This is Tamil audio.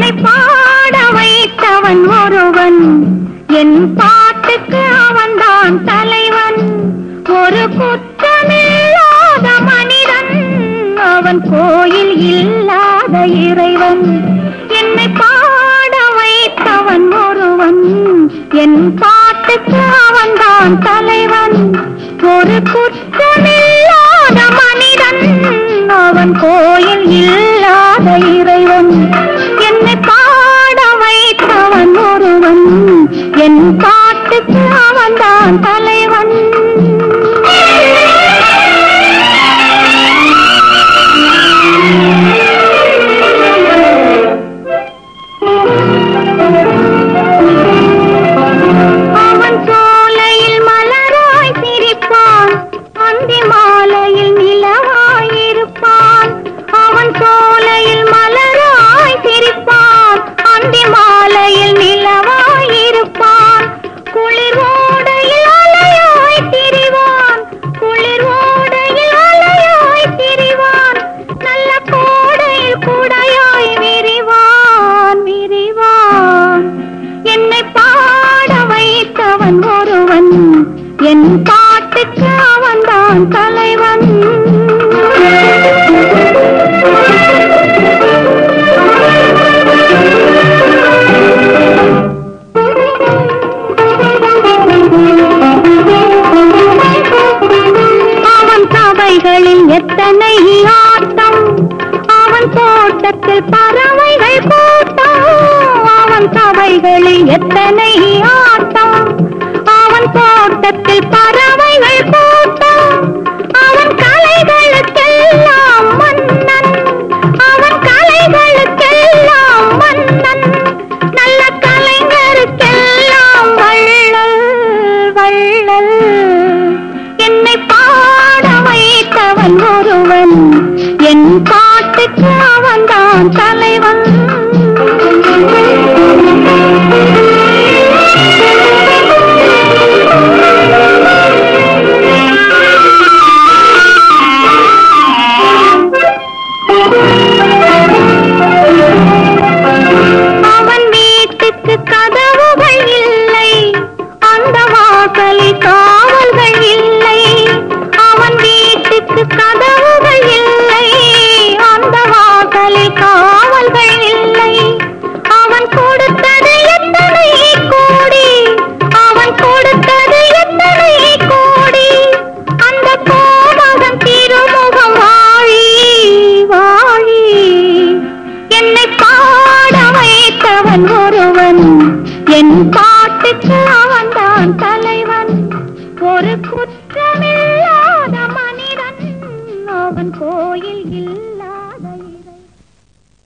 என்னை பாட வைத்தவன் ஒருவன் என் பாட்டுக்கு அவன்தான் தலைவன் ஒரு குற்றமில்லாத மனிதன் அவன் கோயில் இல்லாத இறைவன் என்னை பாட வைத்தவன் ஒருவன் என் பாட்டுக்கு அவன்தான் தலைவன் ஒரு குற்றமில்லாத மனிதன் அவன் கோயில் இல்லாத இறைவன் என்னை பாட வைத்தவன் ஒருவன் என் பாட்டுக்கு அவன்தான் தலைவன் அவன் சோலையில் மலராய் சிரிப்பான் அந்தி மாலையில் நிலவாய் இருப்பான் அவன் சோலையில் மலராய் சிரிப்பான் அந்தி மாலையில் நிலவாய் இருப்பான் குளிர் ஓடையில் அலையாய் திரிவான் குளிர் ஓடையில் அலையாய் திரிவான் நல்ல கோடையில் குடையாய் விரிவான் விரிவான் என்னை பாட வைத்தவன் ஒருவன் என் பாட்டுக்கு அவன்தான் தலைவன் அவன் சபைகளில் எத்தனை ஆட்டம் அவன் தோட்டத்தில் பறவைகள் கூட்டம் அவன் சபைகளில் எத்தனை ஆட்டம் அவன் தோட்டத்தில் பறவைகள் கூட்டம் அவன் கலைகளுக்கெல்லாம் மன்னன் அவன் கலைகளுக்கெல்லாம் மன்னன் நல்ல கலைஞருக்கெல்லாம் வள்ளல் வள்ளல் என்னை பாட வைத்தவன் ஒருவன் என் பாட்டுக்கு அவன்தான் தலைவன் அவன் வீட்டுக்கு கதவுகள் இல்லை அந்த வாசலில் காவல்கள் இல்லை அவன் வீட்டுக்கு கதவுகள் இல்லை அந்த வாசலில் காவல்கள் இல்லை அவன் கொடுத்தது எத்தனை கோடி அவன் கொடுத்தது எத்தனை கோடி அந்த கோமகன் திருமுகம் வாழி வாழி என்னை பாட வைத்தவன் ஒருவன் என் பாட்டுக்கு அவன்தான் தலைவன் ஒரு குற்றமில்லாத மனிதன் அவன் கோயில் இல்லை